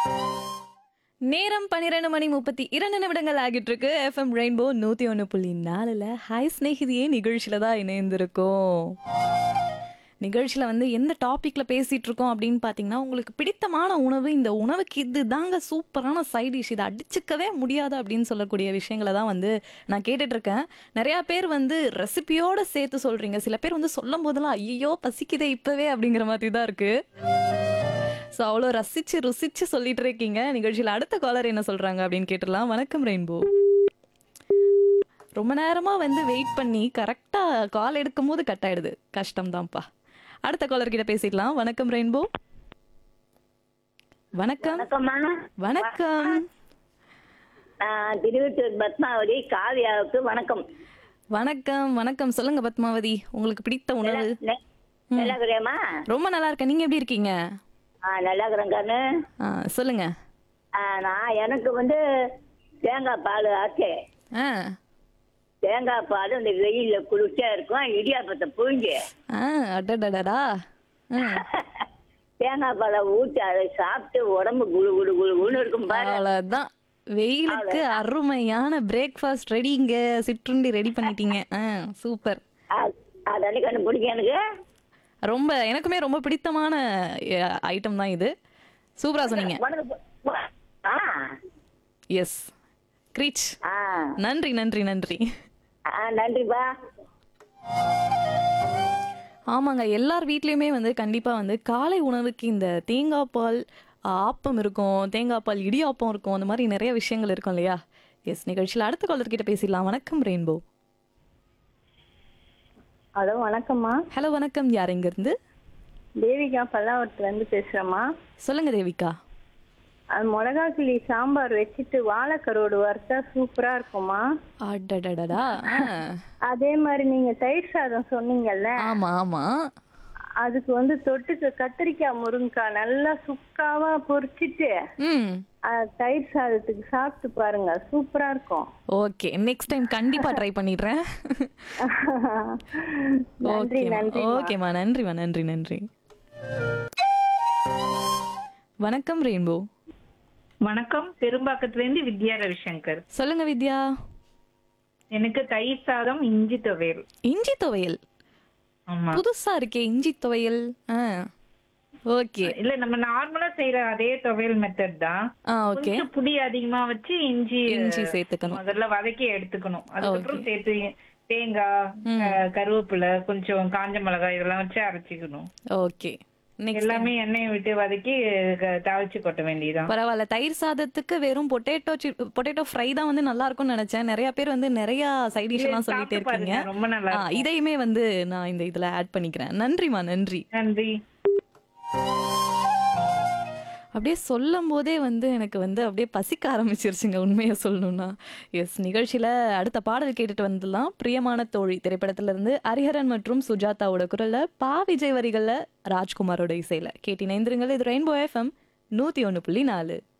நேரம் பன்னிரெண்டு மணி முப்பத்தி இரண்டு நிமிடங்கள் ஆகிட்டு இருக்கு எஃப்எம் ரெயின்போ நூத்தி ஒன்று புள்ளி நாலுல ஹாய் ஸ்நேகிதியே நிகழ்ச்சியில தான் இணைந்திருக்கோம் நிகழ்ச்சியில் வந்து எந்த டாப்பிக்கில் பேசிகிட்டு இருக்கோம் அப்படின்னு பார்த்தீங்கன்னா உங்களுக்கு பிடித்தமான உணவு இந்த உணவுக்கு இது தாங்க சூப்பரான சைட் டிஷ் இதை அடிச்சுக்கவே முடியாது அப்படின்னு சொல்லக்கூடிய விஷயங்களை தான் வந்து நான் கேட்டுட்ருக்கேன் நிறையா பேர் வந்து ரெசிபியோடு சேர்த்து சொல்கிறீங்க சில பேர் வந்து சொல்லும் போதெல்லாம் ஐயோ பசிக்குதே இப்போவே அப்படிங்கிற மாதிரி தான் இருக்குது ஸோ அவ்வளோ ரசிச்சு ருசிச்சு சொல்லிட்டு இருக்கீங்க நிகழ்ச்சியில் அடுத்த காலர் என்ன சொல்கிறாங்க அப்படின்னு கேட்டுடலாம் வணக்கம் ரெயின்போ ரொம்ப நேரமாக வந்து வெயிட் பண்ணி கரெக்டாக கால் எடுக்கும் போது கட் ஆயிடுது கஷ்டம்தான்ப்பா அடுத்த காலர் கிட்ட பேசிடலாம் வணக்கம் ரெயின்போ வணக்கம் வணக்கம்மா வணக்கம் நான் திருவட்டூர் பத்மாவதி காவியாவுக்கு வணக்கம் வணக்கம் வணக்கம் சொல்லுங்க பத்மாவதி உங்களுக்கு பிடித்த உணவு நெ- நல்லா இருக்கிறியாம்மா ரொம்ப நல்லா இருக்கேன் நீங்க எப்படி இருக்கீங்க ஆ நல்லா இருக்கிறேன் கண்ணு ஆ, சொல்லுங்க ஆ, நான் எனக்கு வந்து தேங்காய் பால் ஆச்சு ஆ தேங்காய் பால் இந்த வெயில்ல குளிர்ச்சியா இருக்கும் இடியாப்பத்தை புழிஞ்சு ஆ அடடடடா ஆ தேங்காய் பாலை ஊற்றி அதை சாப்பிட்டு உடம்பு குளு குளு குளு குளுன்னு இருக்கும் பாரு அவ்வளவுதான் வெயிலுக்கு அருமையான பிரேக்ஃபாஸ்ட் ரெடிங்க சிற்றுண்டி ரெடி பண்ணிட்டீங்க ஆ சூப்பர் அதனி கண்ணு பிடிக்கும் எனக்கு ரொம்ப எனக்குமே ரொம்ப பிடித்தமான ஐட்டம் தான் இது சூப்பரா சொன்னீங்க உனக்கு பு- ஆ எஸ் கிரீச் ஆ நன்றி நன்றி நன்றி ஆ நன்றிப்பா ஆமாங்க எல்லார் வீட்லேயுமே வந்து கண்டிப்பாக வந்து காலை உணவுக்கு இந்த தேங்காய் பால் ஆப்பம் இருக்கும் தேங்காய் பால் இடியாப்பம் இருக்கும் அந்த மாதிரி நிறைய விஷயங்கள் இருக்கும் இல்லையா எஸ் நிகழ்ச்சியில் அடுத்த காலர் கிட்ட பேசிடலாம் வணக்கம் ரெயின்போ ஹலோ வணக்கம்மா ஹலோ வணக்கம் யார் இருந்து தேவிகா பல்லாவரத்துல இருந்து பேசுறேம்மா சொல்லுங்க தேவிகா அது மிளகா கிளி சாம்பார் வச்சுட்டு வாழைக்கரோடு வறுத்தா சூப்பரா இருக்கும்மா அடடடடா ஆ. அதே மாதிரி நீங்க தயிர் சாதம் சொன்னீங்கல்ல ஆமா ஆமா அதுக்கு வந்து தொட்டுக்க கத்திரிக்காய் முருங்கைக்காய் நல்லா சுக்காவா பொரிச்சிட்டு ம் அஹ், தயிர் சாதத்துக்கு சாப்பிட்டு பாருங்க சூப்பரா இருக்கும் ஓகே நெக்ஸ்ட் டைம் கண்டிப்பா ட்ரை பண்ணிடுறேன் நன்றி ஓகேம்மா நன்றி ஓகேம்மா நன்றிம்மா நன்றி நன்றி வணக்கம் ரெயின்போ வணக்கம் பெரும்பாக்கத்துல இருந்து வித்யா ரவிசங்கர் சொல்லுங்க வித்யா எனக்கு தயிர் சாதம் இஞ்சி துவையல் இஞ்சி துவையல் ஆமா புதுசா இருக்கே இஞ்சி துவையல் ஆ ஓகே இல்ல நம்ம நார்மலா செய்யற அதே துவையல் மெத்தட் தான் ஆ ஓகே கொஞ்சம் புளி அதிகமா வச்சு இஞ்சி இஞ்சி சேர்த்துக்கணும் முதல்ல வதக்கி எடுத்துக்கணும் அதுக்கப்புறம் சேர்த்து தேங்காய் அஹ், கருவேப்பிலை கொஞ்சம் காஞ்ச மிளகாய் இதெல்லாம் வச்சு அரைச்சிக்கணும் ஓகே நெக்ஸ்ட் எல்லாமே எண்ணெயை விட்டு வதக்கி க- தாளிச்சு கொட்ட வேண்டியதுதான் பரவாயில்ல தயிர் சாதத்துக்கு வெறும் பொட்டேட்டோ பொட்டேட்டோ ஃப்ரை தான் வந்து நல்லா இருக்கும்னு நினைச்சேன் நிறைய பேர் வந்து நிறைய சைட் டிஷ் எல்லாம் சொல்லிட்டே சாப்பிட்டு இருக்கீங்க பாருங்க, ரொம்ப நல்லா ஆ, இதையுமே வந்து நான் இந்த இதுல ஆட் பண்ணிக்கிறேன் நன்றிமா நன்றி நன்றி அப்படியே சொல்லும் போதே வந்து எனக்கு வந்து அப்படியே பசிக்க ஆரம்பிச்சிருச்சுங்க உண்மையை சொல்லணும்னா எஸ் நிகழ்ச்சியில அடுத்த பாடல் கேட்டுட்டு வந்துடலாம் பிரியமான தோழி திரைப்படத்துல இருந்து ஹரிஹரன் மற்றும் சுஜாதாவோட குரல்ல பா விஜய் வரிகள்ல ராஜ்குமாரோட இசையில கேட்டு இணைந்திருங்கள் இது ரெயின்போ எஃப்எம் நூத்தி ஒன்று புள்ளி நாலு